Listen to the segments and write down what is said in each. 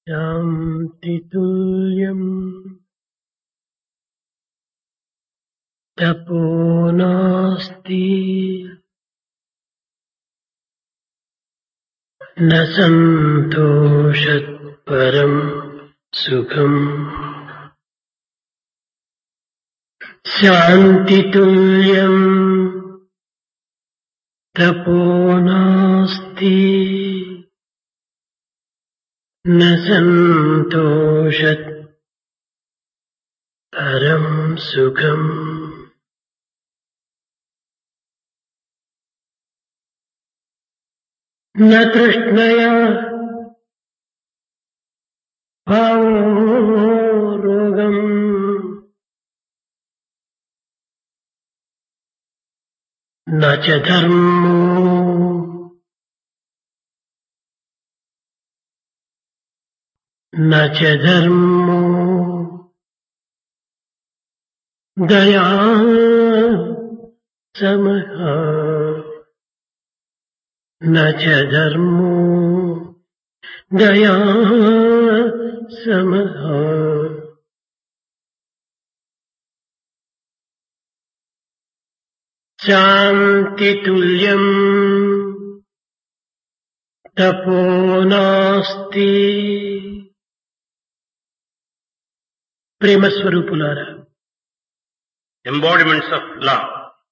शान्तितुल्यम् तपो नास्ति न सन्तोषत्परम् सुखम् शान्तितुल्यम् तपो नास्ति न सन्तोषत् परम् सुखम् न तृष्णया भावो रोगम् न च धर्मो न च धर्मो दया समः न च धर्मो दया समः शान्तितुल्यम् तपो नास्ति ప్రేమస్వరూపులారా embodiments of love.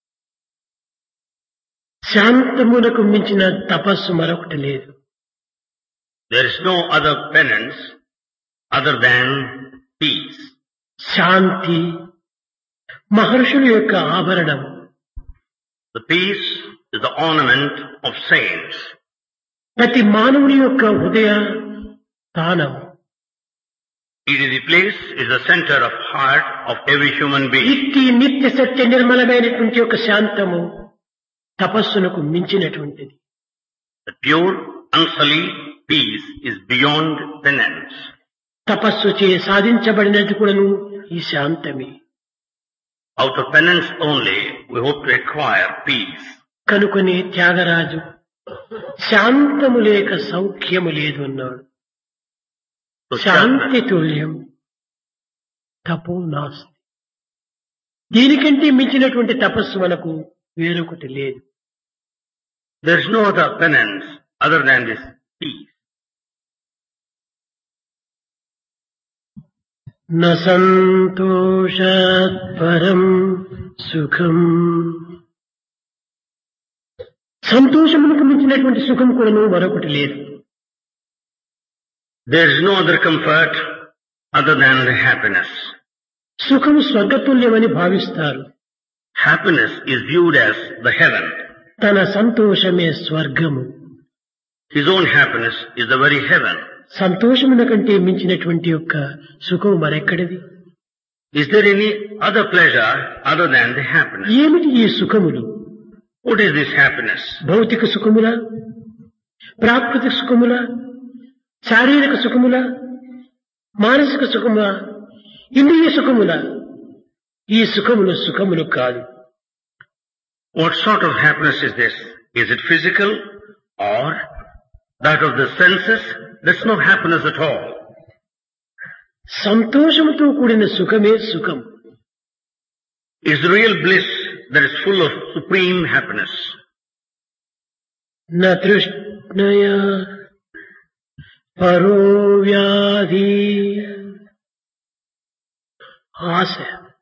శాంతమునకు మించిన తపస్సు మరొకటి లేదు There is no other penance other than peace. శాంతి మహర్షుల యొక్క ఆభరణం The peace is the ornament of saints. ప్రతి మానవుని యొక్క హృదయ స్థానం It is the place, is the center of heart of every human being. ఇట్టి నిత్య సత్య నిర్మలమైనటువంటి యొక్క శాంతము తపస్సునకు మించినటువంటిది The pure, unsullied peace is beyond penance. తపస్సు చే సాధించబడినది కూడాను ఈ శాంతమే Out of penance only, we hope to acquire peace. కనుకొని Tyagaraju శాంతము లేక సౌఖ్యము లేదు అన్నాడు So శాంతి తుల్యం తపో నాస్తి దీనికంటే మించినటువంటి తపస్సు మనకు వేరొకటి లేదు There is no other penance other than this peace. న సంతోషాత్ పరం సుఖం సంతోషమునకు మించినటువంటి సుఖం కూడాను మరొకటి లేదు There is no other comfort other than the happiness. సుఖం స్వర్గతుల్యమని భావిస్తారు Happiness is viewed as the heaven. తన సంతోషమే స్వర్గము His own happiness is the very heaven. సంతోషమున కంటే మించినటువంటి యొక్క సుఖం మరెక్కడిది Is there any other pleasure other than the happiness? ఏమిటి ఈ సుఖములు What is this happiness? భౌతిక సుఖముల ప్రాకృతిక సుఖముల శారీరక సుఖముల మానసిక సుఖముల ఇంద్రియ సుఖముల ఈ సుఖములు సుఖములు కాదు What sort of happiness is this? Is it physical or that of the senses? That's no happiness at all. సంతోషముతో కూడిన సుఖమే సుఖం It's the real bliss that is full of supreme happiness. న తృష్ణయ పరో వ్యాధి ఆశ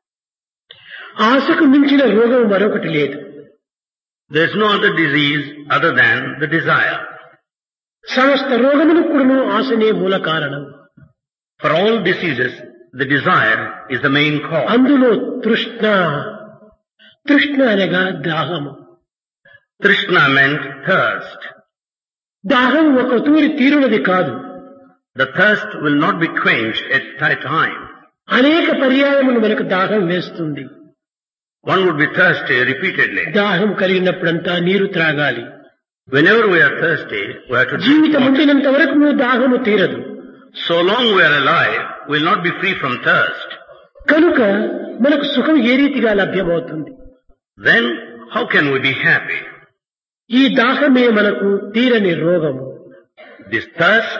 ఆశకు మించిన రోగం మరొకటి లేదు There's no other disease other than the desire. సమస్త రోగములకు కూడాను ఆశనే మూల కారణం For all diseases, the desire is the main cause. అందులో తృష్ణ తృష్ణ అనగా దాహము Trishna meant thirst. దాహం ఒక తూరి తీరునది కాదు The thirst will not be quenched at that time. అనేక పర్యాయములు మనకు దాహం వేస్తుంది One would be thirsty repeatedly. దాహం కలిగినప్పుడంతా నీరు త్రాగాలి Whenever we are thirsty, we have to drink జీవితం water. ఉండినంత వరకు దాహము తీరదు So long we are alive, we will not be free from thirst. కనుక మనకు సుఖం ఏ రీతిగా లభ్యమవుతుంది Then how can we be happy? ఈ దాహమే మనకు తీరని రోగము This thirst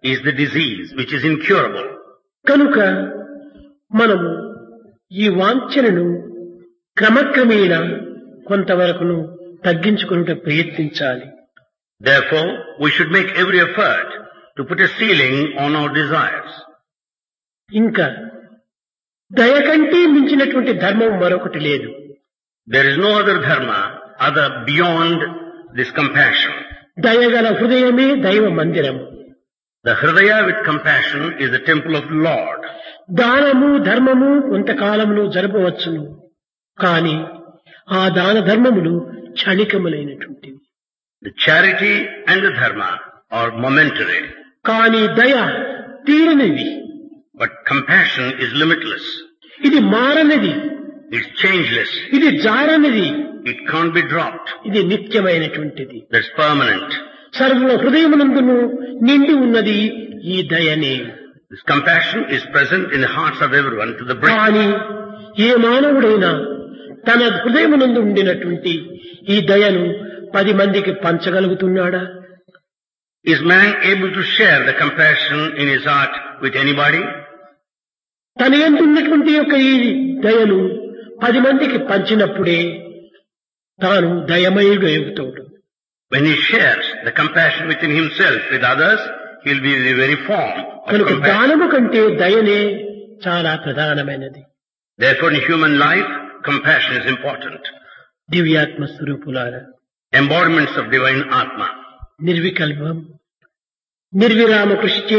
is the disease which is incurable. కనుక మనము ఈ వాంఛనను క్రమక్రమేణా కొంతవరకును తగ్గించుకున్నట్టు ప్రయత్నించాలి Therefore, we should make every effort to put a ceiling on our desires. ఇంకా దయ కంటే మించినటువంటి ధర్మం మరొకటి లేదు There is no other dharma other beyond this compassion. దయగల హృదయమే దైవ మందిరము The Hridaya with compassion is the temple of the Lord. దానము ధర్మము కొంతకాలమును జరపవచ్చును కాని ఆ దాన ధర్మములు క్షణికములైనటువంటివి The charity and the dharma are momentary, కాని దయ తీరనిది but compassion is limitless. ఇది మారనిది It's changeless. ఇది జారనిది It can't be dropped. ఇది నిత్యమైనటువంటిది That's permanent. సర్వ హృదయమునందును నిండి ఉన్నది ఈ దయనే This compassion is present in the hearts of everyone to the brim. కానీ ఏ మానవుడైనా తన హృదయమునందు ఉండినటువంటి ఈ దయను పది మందికి పంచగలుగుతున్నాడా Is man able to share the compassion in his heart with anybody? తన ఎందు ఉన్నటువంటి యొక్క ఈ దయను పది మందికి పంచినప్పుడే తాను దయమయుడు అవుతాడు When he shares the compassion within himself with others, he'll be the very form of కనుక compassion. దానము కంటే దయనే చాలా ప్రధానమైనది Therefore, in human life, compassion is important. దివ్యాత్మ స్వరూపులారా Embodiments of divine Atma. నిర్వికల్పం నిర్విరామ కృషిచే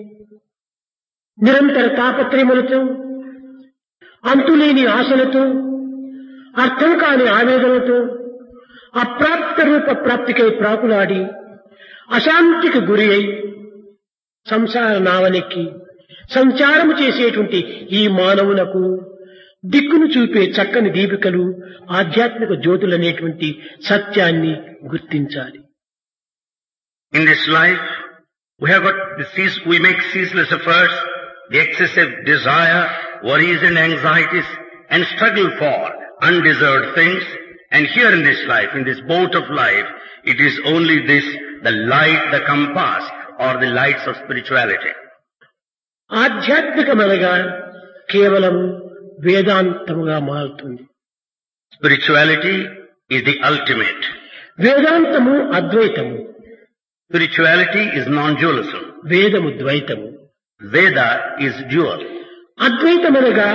నిరంతర తాపత్రయములతో అంతులేని ఆశలతో అర్థం కాని ఆవేదనతో అప్రాప్త రూప ప్రాప్తికై ప్రాకులాడి అశాంతికి గురి అయి సంసార నావనెక్కి సంచారము చేసేటువంటి ఈ మానవులకు దిక్కును చూపే చక్కని దీపికలు ఆధ్యాత్మిక జ్యోతులనేటువంటి సత్యాన్ని గుర్తించాలి In this life, we have got the cease, we make ceaseless efforts, the excessive desire, worries and anxieties, and struggle for undeserved things. And here in this life, in this boat of life, it is only this, the light, the compass, or the lights of spirituality. ఆధ్యాత్మికమనగా కేవలం వేదాంతముగా మారుతుంది Spirituality is the ultimate. వేదాంతము అద్వైతము Spirituality is non-dualism. వేదము ద్వైతము Veda is dual. అద్వైతమనగా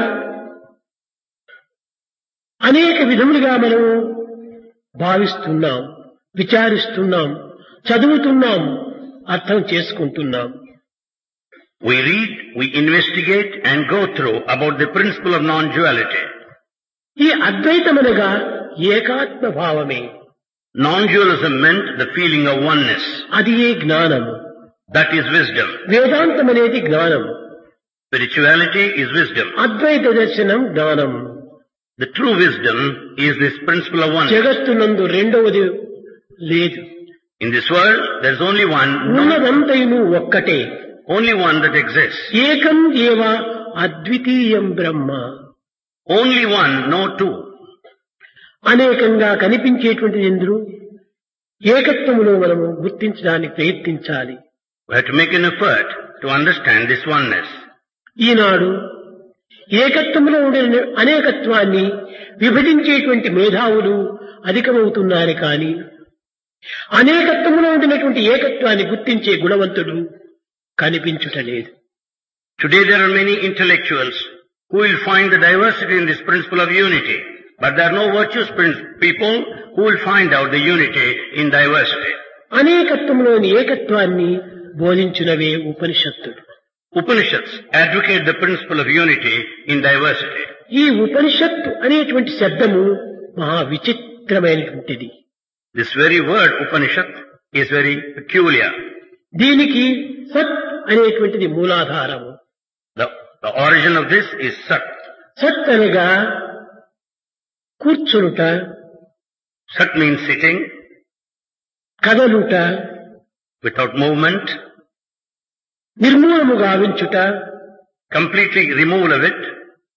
అనేక విధములుగా మనము భావిస్తున్నాం విచారిస్తున్నాం చదువుతున్నాం అర్థం చేసుకుంటున్నాం We read, we investigate and go through about the principle of non-duality. ఈ అద్వైతమనగా ఏకాత్మ భావమే Non-dualism meant the feeling of oneness. అది ఏ జ్ఞానము That is wisdom. వేదాంతం అనేది జ్ఞానం Spirituality is wisdom. అద్వైత దర్శనం జ్ఞానం The true wisdom is this principle of oneness. జగత్తునందు రెండవది లేదు In this world, there's only one, no, ఉన్నదంతయును ఒక్కటే only one that exists. ఏకం ఏవ అద్వితీయం బ్రహ్మ Only one, no two. అనేకంగా కనిపించేటువంటి ఇంద్రు ఏకత్వములో మనము గుర్తించడానికి ప్రయత్నించాలి We have to make an effort to understand this oneness. ఈనాడు ఏకత్వములో ఉండే అనేకత్వాన్ని విభజించేటువంటి మేధావులు అధికమవుతున్నారు కానీ అనేకత్వములో ఉండినటువంటి ఏకత్వాన్ని గుర్తించే గుణవంతుడు కనిపించుటలేదు Today there are many intellectuals who will find the diversity in this principle of unity. But there are no virtuous prin- people who will find out the unity in diversity. అనేకత్వంలోని ఏకత్వాన్ని బోధించునవే ఉపనిషత్తులు Upanishads advocate the principle of unity in diversity. ఈ ఉపనిషత్తు అనేటువంటి శబ్దము మహా విచిత్రమైనటువంటిది This very word Upanishad is very peculiar. దీనికి సత్ అనేటువంటిది మూలాధారము The, the origin of this is Sat. సత్ అనగా కూర్చునుట Sat means sitting కదలుట without movement, నిర్మూలము గావించుట completely removal of it.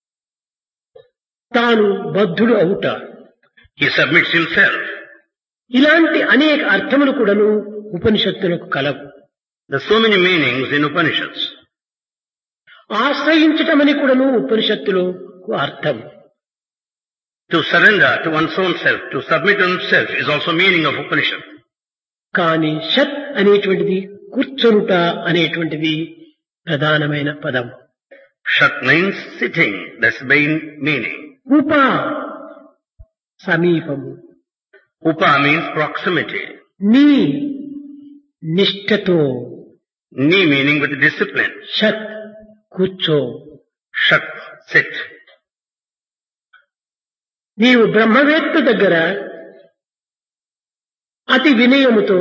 తాను బద్ధుడు అవుట He submits himself. ఇలాంటి అనేక అర్థములు కూడాను ఉపనిషత్తులకు కలవు There's so many meanings in Upanishads. ఆశ్రయించటమని కూడాను ఉపనిషత్తులో అర్థం To surrender to one's own self, to submit oneself is also meaning of Upanishad. కానీ షత్ అనేటువంటిది కూర్చొనుట అనేటువంటిది ప్రధానమైన పదం Shat means sitting. That's the main meaning. ఉప సమీపము Upa means proximity. నీ నిష్ఠతో Ni meaning with discipline. షత్ కూర్చో Shat, sit. నీవు బ్రహ్మవేత్త దగ్గర అతి వినయముతో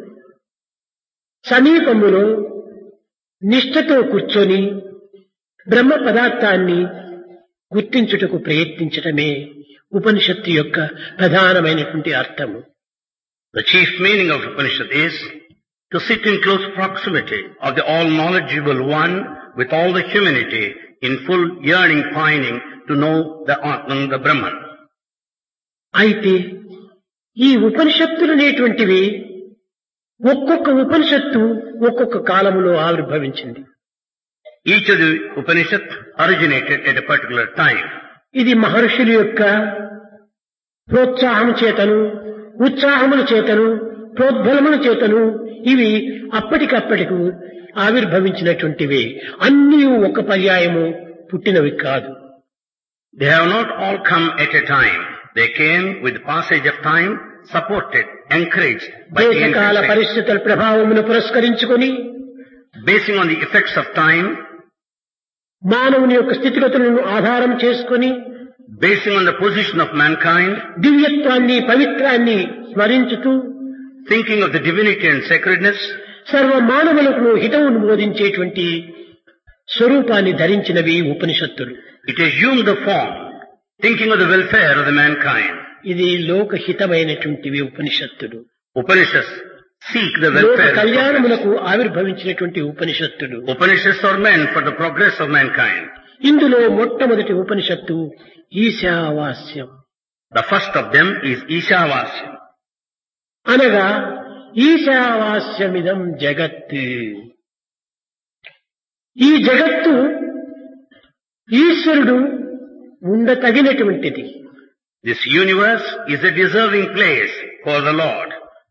సమీపములో నిష్ఠతో కూర్చొని బ్రహ్మ పదార్థాన్ని గుర్తించుటకు ప్రయత్నించటమే ఉపనిషత్తు యొక్క ప్రధానమైనటువంటి అర్థము The chief meaning of Upanishad is to sit in close proximity of the all-knowledgeable one with all the humanity in full yearning, pining to know the Atman, the Brahman. అయితే ఈ ఉపనిషత్తులు అనేటువంటివి ఒక్కొక్క ఉపనిషత్తు ఒక్కొక్క కాలములో ఆవిర్భవించింది Each of the Upanishad originated at a particular time. ఇది మహర్షుల యొక్క ప్రోత్సాహం చేతను ఉత్సాహముల చేతను ప్రోద్బలముల చేతను ఇవి అప్పటికప్పటికు ఆవిర్భవించినటువంటివి అన్నీ ఒక పర్యాయము పుట్టినవి కాదు They have not all come at a time. They came with the passage of time, supported, encouraged by the దేశకాల ancient పరిస్థితుల ప్రభావమును పురస్కరించుకొని basing on the effects of time, మానవుని యొక్క స్థితిగతులను ఆధారం చేసుకొని basing on the position of mankind, దివ్యత్వాన్ని పవిత్రాన్ని స్మరించుతూ thinking of the divinity and sacredness, సర్వ మానవులకు హితవును బోధించేటువంటి స్వరూపాన్ని ధరించినవి ఉపనిషత్తులు it assumed the form, thinking of the welfare of the mankind. ఇది లోకహితమైనటువంటివి ఉపనిషత్తులు Upanishads seek the లోక welfare. of progress. కళ్యాణములకు ఆవిర్భవించినటువంటి ఉపనిషత్తులు Upanishads are meant for the progress of mankind. ఇందులో మొట్టమొదటి ఉపనిషత్తు ఈశావాస్యం The first of them is Ishavasya. అనగా ఈశావాస్యమిదం జగత్ ఈ జగత్తు ఈశ్వరుడు ఉండతగినటువంటిది This universe is a deserving place for the Lord.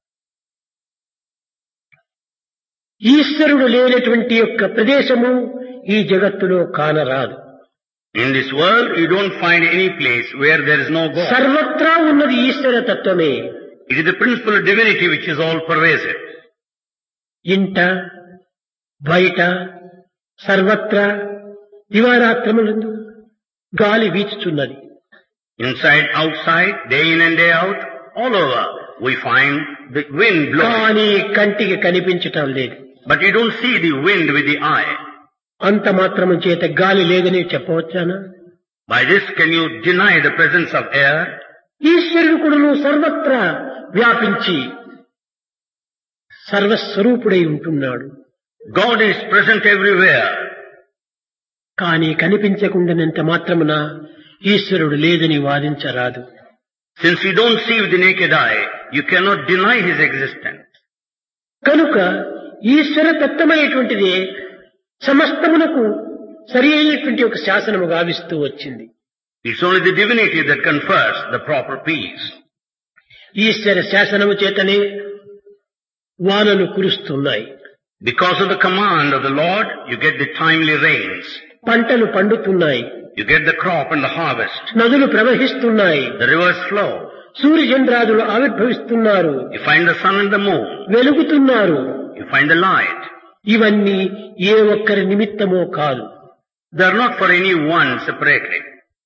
ఈశ్వరుడు లేనటువంటి యొక్క ప్రదేశము ఈ జగత్తులో కానరాదు In this world, you don't find any place where there is no God. సర్వత్రా ఉన్నది ఈశ్వర తత్వమే It is the principle of divinity which is all pervasive. ఇంట బయట సర్వత్రా దివారాత్రములందు గాలి వీచుచున్నది Inside, outside, day in and day out, all over, we find the wind blowing. కానీ కంటికి కనిపించటం లేదు But you don't see the wind with the eye. అంత మాత్రము చేత గాలి లేదని చెప్పవచ్చానా By this, can you deny the presence of air? ఈశ్వరుడు కూడాను సర్వత్రా వ్యాపించి సర్వస్వరూపుడై ఉంటున్నాడు God is present everywhere. కానీ కనిపించకుండానంత మాత్రమున ఈశ్వరుడు లేదని వాదించరాదు Since you don't see with the naked eye, you cannot deny His existence. కనుక ఈశ్వర తత్వమైనటువంటిది సమస్తమునకు సరి అయినటువంటి ఒక శాసనము గావిస్తూ వచ్చింది It's only the divinity that confers the proper peace. ఈశ్వర శాసనము చేతనే వానలు కురుస్తున్నాయి Because of the command of the Lord, you get the timely rains. పంటలు పండుతున్నాయి You get the crop and the harvest. నదులు ప్రవహిస్తున్నాయి The rivers flow. సూర్యచంద్రాదులు ఆవిర్భవిస్తున్నారు You find the sun and the moon. వెలుగుతున్నారు You find the light. ఇవన్నీ ఏ ఒక్కరి నిమిత్తమో కాదు They are not for any one separately.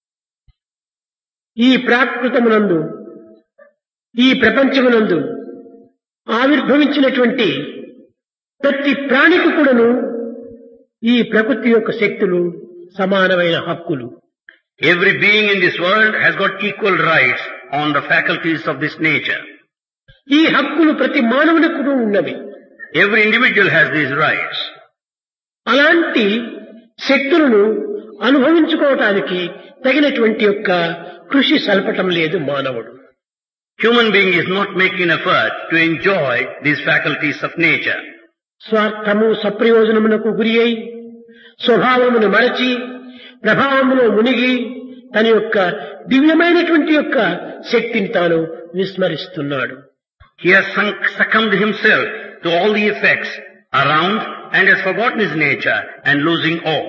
ఈ ప్రాకృతమునందు ఈ ప్రపంచమునందు ఆవిర్భవించినటువంటి ప్రతి ప్రాణికి కూడాను ఈ ప్రకృతి యొక్క శక్తులు సమానమైన హక్కులు Every being in this world has got equal rights on the faculties of this nature. ఈ హక్కులు ప్రతి మానవునికి కూడా ఉన్నవి Every individual has these rights. అలాంటి శక్తులను అనుభవించుకోవటానికి తగినటువంటి యొక్క కృషి సల్పటం లేదు మానవుడు Human being is not making effort to enjoy these faculties of nature. స్వార్థము సప్రయోజనమునకు గురి అయి స్వభావమును మరచి ప్రభావములో మునిగి తన యొక్క దివ్యమైనటువంటి యొక్క శక్తిని తాను విస్మరిస్తున్నాడు He has sunk, succumbed himself to all the effects around and has forgotten his nature and losing all.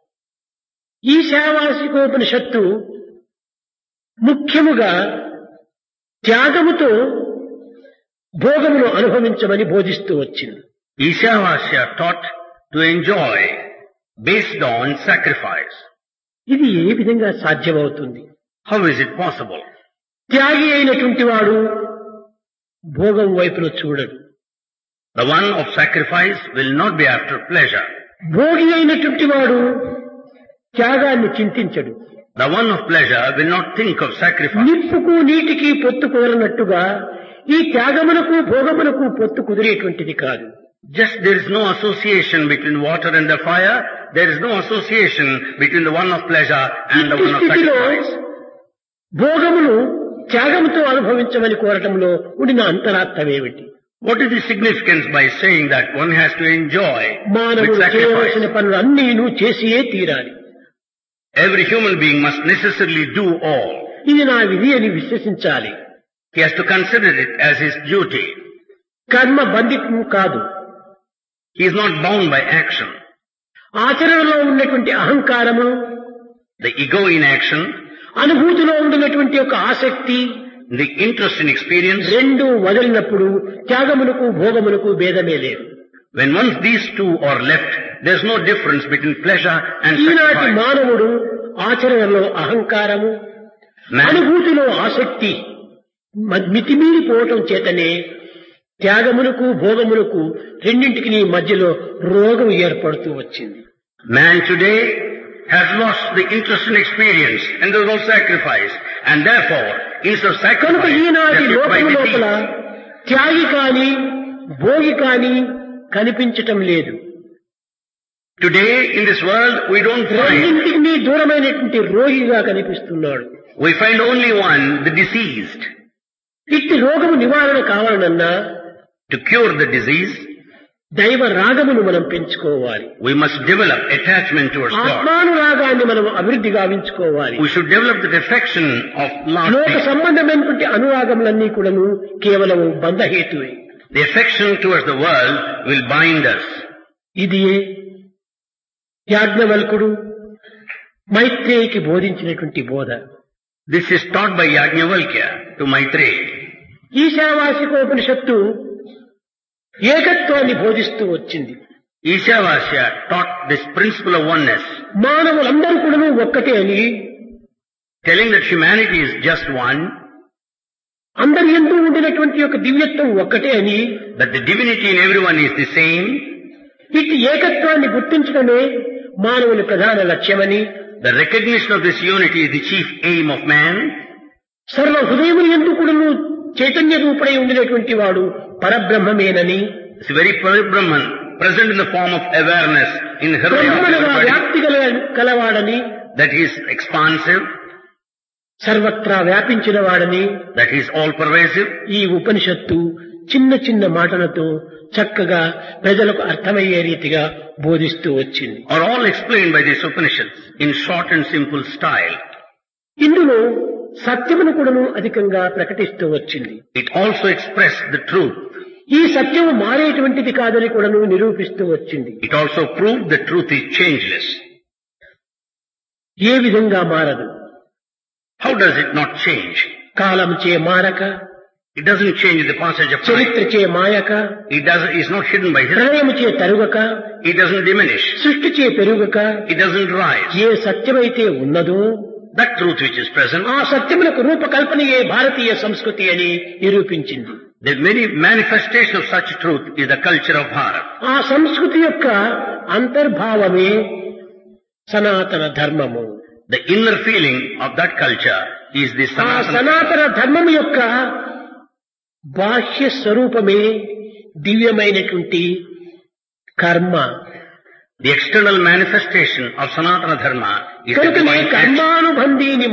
ఈశావాసికోపనిషత్తు ముఖ్యముగా త్యాగముతో భోగమును అనుభవించమని బోధిస్తూ వచ్చింది Ishavasya taught to enjoy based on sacrifice. ఇది ఏ విధంగా సాధ్యమవుతుంది How is it possible? త్యాగి అయినటువంటి వాడు భోగం వైపును చూడడు The one of sacrifice will not be after pleasure. Bhogi అయినటువంటి వాడు త్యాగాన్ని చింతించడు The one of pleasure will not think of sacrifice. నిప్పుకు నీటికి పొత్తు కుదరనట్టుగా ఈ త్యాగమునకు భోగమునకు పొత్తు కుదిరేటువంటిది కాదు Just there is no association between water and the fire. There is no association between the one of pleasure and the ఈ one of స్థితిలో sacrifice. భోగమును త్యాగముతో అనుభవించమని కోరటంలో ఉండిన అంతరార్థమేమిటి What is the significance by saying that one has to enjoy with మానవుడు sacrifice? చేయవలసిన పనులు అన్నీను చేసియే తీరాలి Every human being must necessarily do all. ఇది నా విధి అని విశ్వసించాలి He has to consider it as his duty. కర్మ బంధితం కాదు He is not bound by action. ఆచరణలో ఉన్నటువంటి అహంకారము The ego in action, అనుభూతిలో ఉండినటువంటి యొక్క ఆసక్తి the interest in experience, రెండు వదిలినప్పుడు త్యాగమునకు భోగమునకు భేదమే లేదు when once these two are left, there's no difference between pleasure and ఈనాటి sacrifice. మానవుడు ఆచరణలో అహంకారము Man, అనుభూతిలో ఆసక్తి మ- మితిమీరిపోవటం చేతనే త్యాగమునకు భోగమునకు రెండింటికి మధ్యలో రోగం ఏర్పడుతూ వచ్చింది man today has lost the interest in experience and there's no sacrifice. And therefore, instead of కనుక sacrifice, ఈనాటి they're hit by లోకము లోపల disease. త్యాగి కాని భోగి కాని కనిపించటం లేదు Today in this world, we don't find, రెండింటికి దూరమైనటువంటి రోగిగా కనిపిస్తున్నాడు we find only one, the diseased. ఇట్టి రోగము నివారణ కావాలనన్నా To cure the disease, దైవ రాగమును మనం పెంచుకోవాలి we must develop attachment towards God. ఆత్మానురాగాన్ని మనం అభివృద్ధి గావించుకోవాలి We should develop the affection of లోక Lord. సంబంధమైనటువంటి అనురాగములన్నీ కూడాను కేవలం బంధహేతువే The affection towards the world will bind us. ఇది యాజ్ఞవల్కుడు మైత్రేయికి బోధించినటువంటి బోధ This is taught by Yajnavalkya to Maitreya. ఈశావాసికోపనిషత్తు ఏకత్వాన్ని బోధిస్తూ వచ్చింది Ishavasya taught this principle of oneness, మానవులందరూ కూడా ఒక్కటే అని telling that humanity is just one, అందరి ఎందు ఉండినటువంటి యొక్క దివ్యత్వం ఒక్కటే అని that the divinity in everyone is the same, ఇట్టి ఏకత్వాన్ని గుర్తించడమే మానవుని ప్రధాన లక్ష్యమని the recognition of this unity is the chief aim of man, సర్వ హృదయములు ఎందు కూడాను చైతన్య రూపుడై ఉండినటువంటి వాడు పరబ్రహ్మమేనని it's very Brahman, present in the form of awareness in the hृदय of బ్రహ్మములుగా everybody, వ్యాప్తి గల కలవాడని that he is expansive, సర్వత్రా వ్యాపించిన వాడని that he is all pervasive, ఈ ఉపనిషత్తు చిన్న చిన్న మాటలతో చక్కగా ప్రజలకు అర్థమయ్యే రీతిగా బోధిస్తూ వచ్చింది are all explained by these Upanishads in short and simple style. ఇందులో సత్యమును కూడాను అధికంగా ప్రకటిస్తూ వచ్చింది It also expressed the truth. ఈ సత్యము మారేటువంటిది కాదని కూడాను నిరూపిస్తూ వచ్చింది It also proved the truth is changeless. ఏ విధంగా మారదు How does it not change? కాలం చే మారక It doesn't change with the passage of time. చరిత్ర చే మాయక It doesn't, it's not hidden by history. ప్రళయము చే తరుగక It doesn't diminish. సృష్టి చే పెరుగక It doesn't rise. ఏ సత్యమైతే ఉన్నదో That truth which is present, ఆ సత్యములకు రూపకల్పనయే భారతీయ సంస్కృతి అని నిరూపించింది the very manifestation of such truth is the culture of Bharat. ఆ సంస్కృతి యొక్క అంతర్భావమే సనాతన ధర్మము The inner feeling of that culture is the ఆ Sanatana. సనాతన ధర్మము యొక్క బాహ్య స్వరూపమే దివ్యమైనటువంటి కర్మ The external manifestation of Sanatana Dharma is the కనుకనే divine action. కర్మానుబంధీని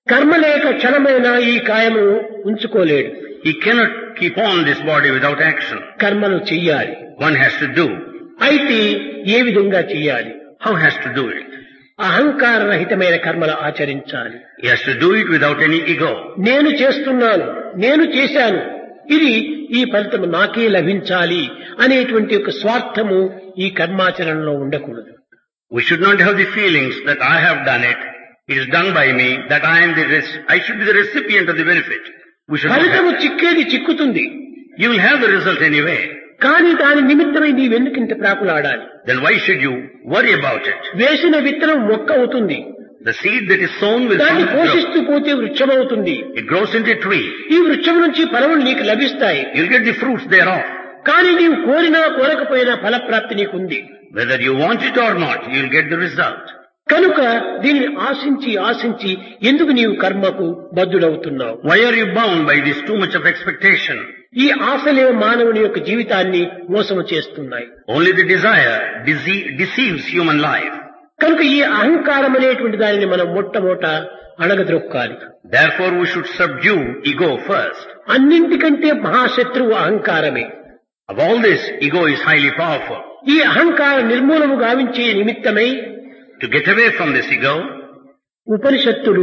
కర్మ లేక క్షణమైన ఈ కాయము ఉంచుకోలేడు He cannot keep on this body without action. కర్మను చెయ్యాలి One has to do. అయితే ఏ విధంగా చెయ్యాలి How has to do it? అహంకార రహితమైన కర్మలు ఆచరించాలి He has to do it without any ego. నేను చేస్తున్నాను నేను చేశాను ఇది ఈ ఫలితం నాకే లభించాలి అనేటువంటి ఒక స్వార్థము ఈ కర్మాచరణలో ఉండకూడదు We should not have the feelings that I have done it, it is done by me, that I am the res- I should be the recipient of the benefit. We should not ఫలితము have. చిక్కేది చిక్కుతుంది You will have the result anyway. కానీ దాని నిమిత్తమై నీవెందుకింత ప్రాకులాడాలి Then why should you worry about it? వేసిన విత్తనం మొక్క అవుతుంది The seed that is sown will దాన్ని come to grow. పోషిస్తూ పోతే వృక్షమవుతుంది It grows into a tree. ఈ వృక్షం నుంచి ఫలములు నీకు లభిస్తాయి You'll get the fruits thereof. కానీ నీవు కోరినా కోరకపోయినా ఫలప్రాప్తి నీకుంది Whether you want it or not, you'll get the result. కనుక దీనిని ఆశించి ఆశించి ఎందుకు నీవు కర్మకు బద్దుడవుతున్నావు Why are you bound by this too much of expectation? ఈ ఆశలే మానవుని యొక్క జీవితాన్ని మోసము చేస్తున్నాయి Only the desire dece- deceives human life. కనుక ఈ అహంకారం అనేటువంటి దానిని మనం మొట్టమొదట అణగద్రొక్కాలి Therefore we should subdue ego first. అన్నింటికంటే మహాశత్రువు అహంకారమే Of all this, ego is highly powerful. ఈ అహంకార నిర్మూలము గావించే నిమిత్తమై To get away from this ego, ఉపనిషత్తులు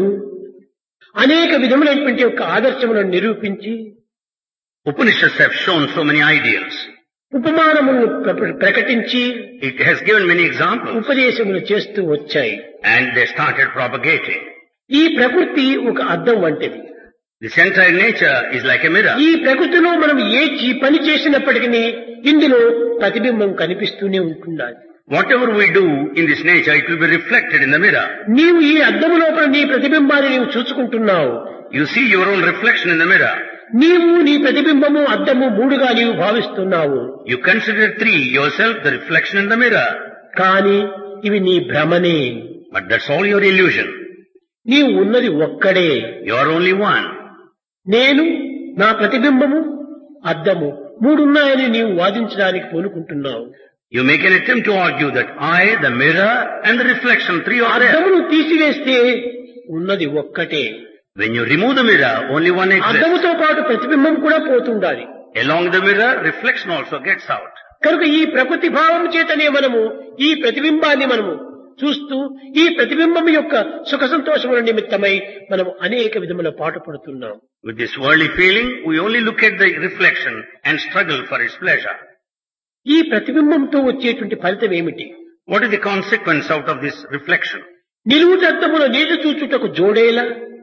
అనేక విధములైనటువంటి యొక్క ఆదర్శములను నిరూపించి Upanishads have shown so many ideals. ఉపమానములను ప్ర- ప్రకటించి It has given many examples ఉపదేశములు చేస్తూ వచ్చాయి and they started propagating. ఈ ప్రకృతి ఒక అద్దం వంటిది This entire nature is like a mirror. ఈ ప్రకృతిలో మనం ఏ చీ- పని చేసినప్పటికీ ఇందులో ప్రతిబింబం కనిపిస్తూనే ఉంటున్నది Whatever we do in this nature, it will be reflected in the mirror. నీవు ఈ అద్దము లోపల నీ ప్రతిబింబాన్ని నీవు చూసుకుంటున్నావు You see your own reflection in the mirror. నీవు నీ ప్రతిబింబము అద్దము మూడుగా నీవు భావిస్తున్నావు You consider three, yourself, the reflection in the mirror. కానీ ఇవి నీ భ్రమనే But that's all your illusion. నీవు ఉన్నది ఒక్కడే You are only one. నేను నా ప్రతిబింబము అద్దము మూడున్నాయని నీవు వాదించడానికి పూనుకుంటున్నావు You make an attempt to argue that I, the mirror, and the reflection, three are there. అద్దమును తీసివేస్తే ఉన్నది ఒక్కటే When you remove the mirror, only one exists. అద్దముతో పాటు ప్రతిబింబం కూడా పోతుండాలి Along the mirror, reflection also gets out. కనుక ఈ ప్రకృతి భావం చేతనే మనము ఈ ప్రతిబింబాన్ని మనము చూస్తూ ఈ ప్రతిబింబం యొక్క సుఖ సంతోషముల నిమిత్తమై మనము అనేక విధముల పాటుపడుతున్నాం With this worldly feeling, we only look at the reflection and struggle for its pleasure. ఈ ప్రతిబింబంతో వచ్చేటువంటి ఫలితం ఏమిటి What is the consequence out of this reflection? నిలువుటద్దముల నీటి చూచుటకు జోడేలా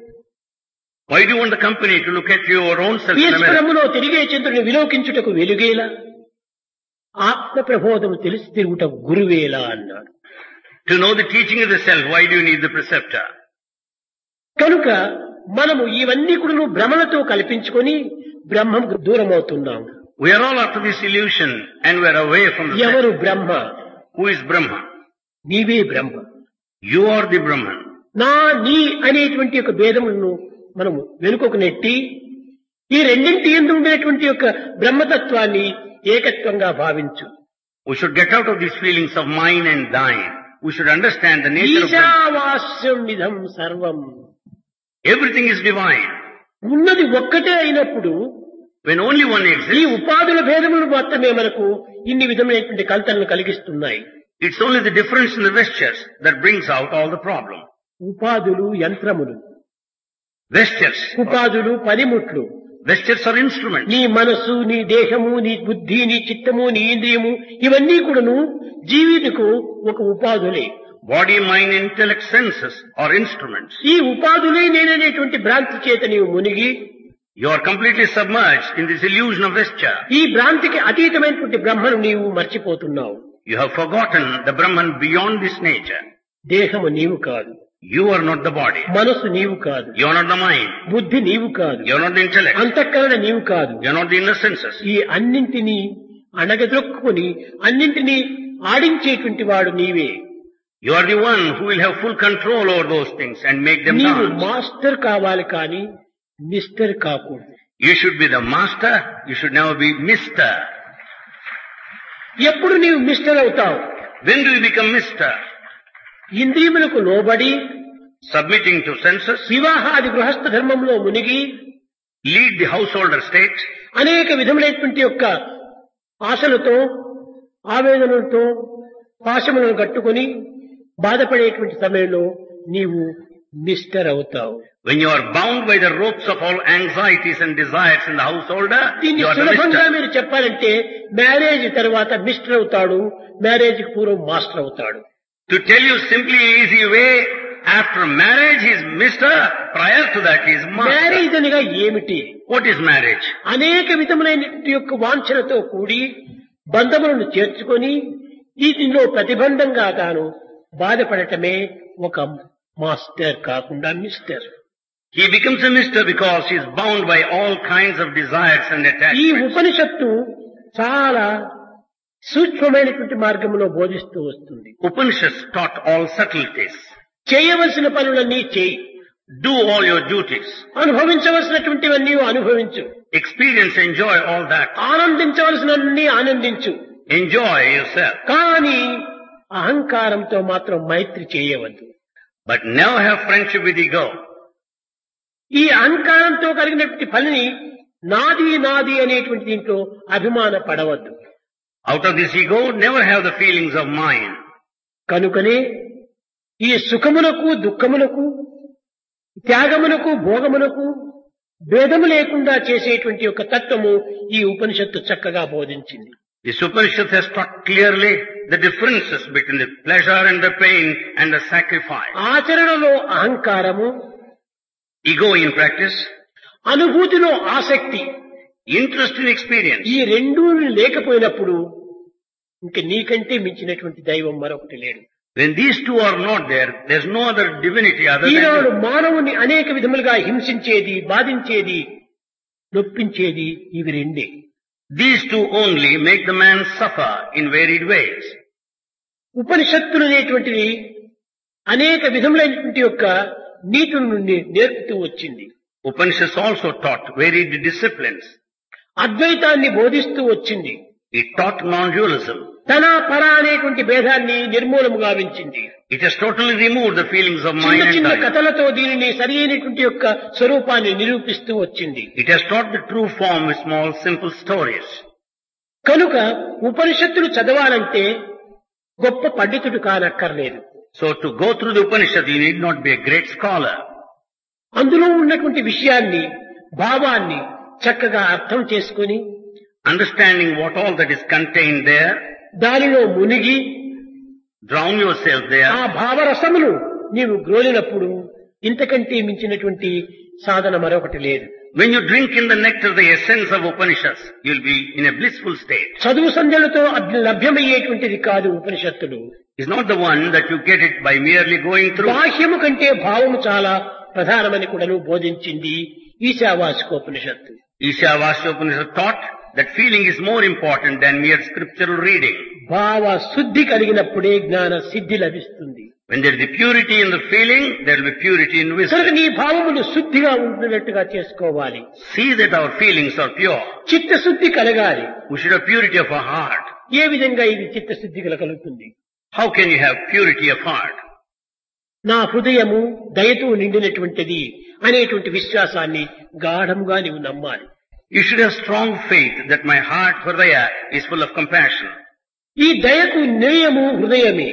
Why do you want the company to look at your own self in the mirror? ఈశ్వరములో తిరిగే చంద్రుని విలోకించుటకు వెలుగేలా ఆత్మ ప్రబోధము తెలిసి తిరుగుటకు గురువేలా అన్నాడు To know the teaching of the self, why do you need the preceptor? కనుక మనము ఇవన్నీ కూడా భ్రమలతో కల్పించుకొని బ్రహ్మంకు దూరం అవుతున్నాము We are all after this illusion and we are away from the ఎవరు self. Brahma Who is Brahma? నీవే బ్రహ్మ You are the Brahman. నా నీ అనేటువంటి యొక్క భేదములను మనము వెనుకకు నెట్టి ఈ రెండింటి ఎందు ఉండేటువంటి యొక్క బ్రహ్మతత్వాన్ని ఏకత్వంగా భావించు We should get out of these feelings of mine and thine. We should understand the nature of Brahman. ఈశావాస్యం విధం సర్వం Everything is divine. ఉన్నది ఒక్కటే అయినప్పుడు When only one ఈ exists, ఉపాధుల భేదములు మాత్రమే మనకు ఇన్ని విధమైనటువంటి కల్తనలు కలిగిస్తున్నాయి it's only the difference in the vestures that brings out all the problem. ఉపాధులు యంత్రములు Vestures. ఉపాధులు పనిముట్లు Vestures are instruments. నీ మనస్సు నీ దేహము నీ బుద్ధి నీ చిత్తము నీ ఇంద్రియము ఇవన్నీ కూడాను జీవితకు ఒక ఉపాధులే Body, mind, intellect, senses are instruments. ఈ ఉపాధులే నేననేటువంటి భ్రాంతి చేత నీవు మునిగి You are completely submerged in this illusion of vesture. ఈ భ్రాంతికి అతీతమైనటువంటి బ్రహ్మను నీవు మర్చిపోతున్నావు You have forgotten the Brahman beyond this nature. దేహము నీవు కాదు You are not the body. మనసు నీవు కాదు You are not the mind. బుద్ధి నీవు కాదు You are not the intellect. అంతఃకరణ నీవు కాదు You are not the inner senses. ఈ అన్నింటినీ అణగదొక్కుని అన్నింటినీ ఆడించేటువంటి వాడు నీవే You are the one who will have full control over those things and make them నీవు dance. మాస్టర్ కావాలి కానీ మిస్టర్ కాకూడదు You should be the master. You should never be mister. ఎప్పుడు నీవు మిస్టర్ అవుతావు When do you become mister? ఇంద్రియములకు లోబడి submitting to senses, వివాహాది గృహస్థ ధర్మంలో మునిగి lead the householder state, అనేక విధములైనటువంటి యొక్క ఆశలతో ఆవేదనలతో పాశములను కట్టుకొని బాధపడేటువంటి సమయంలో నీవు మిస్టర్ అవుతావు when you are bound by the ropes of all anxieties and desires in the householder, దీన్ని you are the సులభంగా mister. మీరు చెప్పాలంటే మ్యారేజ్ తర్వాత మిస్టర్ అవుతాడు మ్యారేజ్ కి పూర్వం మాస్టర్ అవుతాడు To tell you simply easy way, after marriage he is mister, prior to that he is master. Marriage అనగా ఏమిటి What is marriage? అనేక విధములైనటువంటి యొక్క వాంఛనతో కూడి బంధములను చేర్చుకొని వీటిలో ప్రతిబంధంగా తాను బాధపడటమే ఒక మాస్టర్ కాకుండా mister He becomes a mister because he is bound by all kinds of desires and ఈ attachments. ఉపనిషత్తు చాలా సూక్ష్మమైనటువంటి మార్గంలో బోధిస్తూ వస్తుంది Upanishads taught all subtleties. చేయవలసిన పనులన్నీ చేయి Do all your duties. అనుభవించవలసినటువంటివన్నీ అనుభవించు Experience, enjoy all that. ఆనందించవలసినవన్నీ ఆనందించు Enjoy yourself. కానీ అహంకారంతో మాత్రం మైత్రి చేయవద్దు But never have friendship with ego. ఈ అహంకారంతో కలిగినటువంటి పనిని నాది నాది అనేటువంటి దీంట్లో అభిమాన పడవద్దు Out of this ego, never have the feelings of mine. కనుకనే ఈ సుఖమునకు దుఃఖమునకు త్యాగమునకు భోగమునకు భేదము లేకుండా చేసేటువంటి యొక్క తత్వము ఈ ఉపనిషత్తు చక్కగా బోధించింది The Upanishad has taught clearly the differences between the pleasure and the pain and the sacrifice. ఆచరణలో అహంకారము Ego in practice, అనుభూతిలో ఆసక్తి interest in experience. ఈ రెండూ లేకపోయినప్పుడు ఇంక నీకంటే మించినటువంటి దైవం మరొకటి లేడు When these two are not there, there's no other divinity other Eenadu than మానవుని అనేక విధములుగా హింసించేది బాధించేది నొప్పించేది ఇవి రెండే these two only make the man suffer in varied ways. ఉపనిషత్తులు అనేటువంటిది అనేక విధములైనటువంటి యొక్క నీతుల నుండి నేర్పుతూ వచ్చింది Upanishads also taught varied disciplines. అద్వైతాన్ని బోధిస్తూ వచ్చింది It taught non-dualism. తన పర అనేటువంటి భేదాన్ని నిర్మూలము గావించింది It has totally removed the feelings of mind చిన్న and చిన్న time. కథలతో దీనిని సరి అయినటువంటి యొక్క స్వరూపాన్ని నిరూపిస్తూ వచ్చింది It has taught the true form with small simple stories. కనుక ఉపనిషత్తులు చదవాలంటే గొప్ప పండితుడు కానక్కర్లేదు So to go through the Upanishad, you need not be a great scholar. అందులో ఉన్నటువంటి విషయాన్ని భావాన్ని చక్కగా అర్థం చేసుకుని Understanding what all that is contained there, దానిలో మునిగి drown yourself ఆ there, భావరసములు నీవు గ్రోలినప్పుడు ఇంతకంటే మించినటువంటి సాధన మరొకటి లేదు when you drink in the nectar the essence of Upanishads, you'll be in a blissful state. చదువు సంధ్యలతో అభ్య- లభ్యమయ్యేటువంటిది కాదు ఉపనిషత్తులు It's not the one that you get it by merely going through. బాహ్యము కంటే భావము చాలా ప్రధానమని కూడాను బోధించింది ఈశావాసికోపనిషత్తు Ishavasya Upanishad taught that feeling is more important than mere scriptural reading. భావ శుద్ధి కలిగినప్పుడే జ్ఞాన సిద్ధి లభిస్తుంది When there is the purity in the feeling, there will be purity in కనుక wisdom. నీ భావములు శుద్ధిగా ఉంటున్నట్టుగా చేసుకోవాలి See that our feelings are pure. చిత్తశుద్ధి కలగాలి We should have purity of our heart. ఏ విధంగా ఇది చిత్తశుద్ధి కలుగుతుంది How can you have purity of heart? నా హృదయము దయతో నిండినటువంటిది అనేటువంటి విశ్వాసాన్ని గాఢంగా నీవు నమ్మాలి You should have strong faith that my heart, Hridaya, is full of compassion. ఈ దయకు నిలయము హృదయమే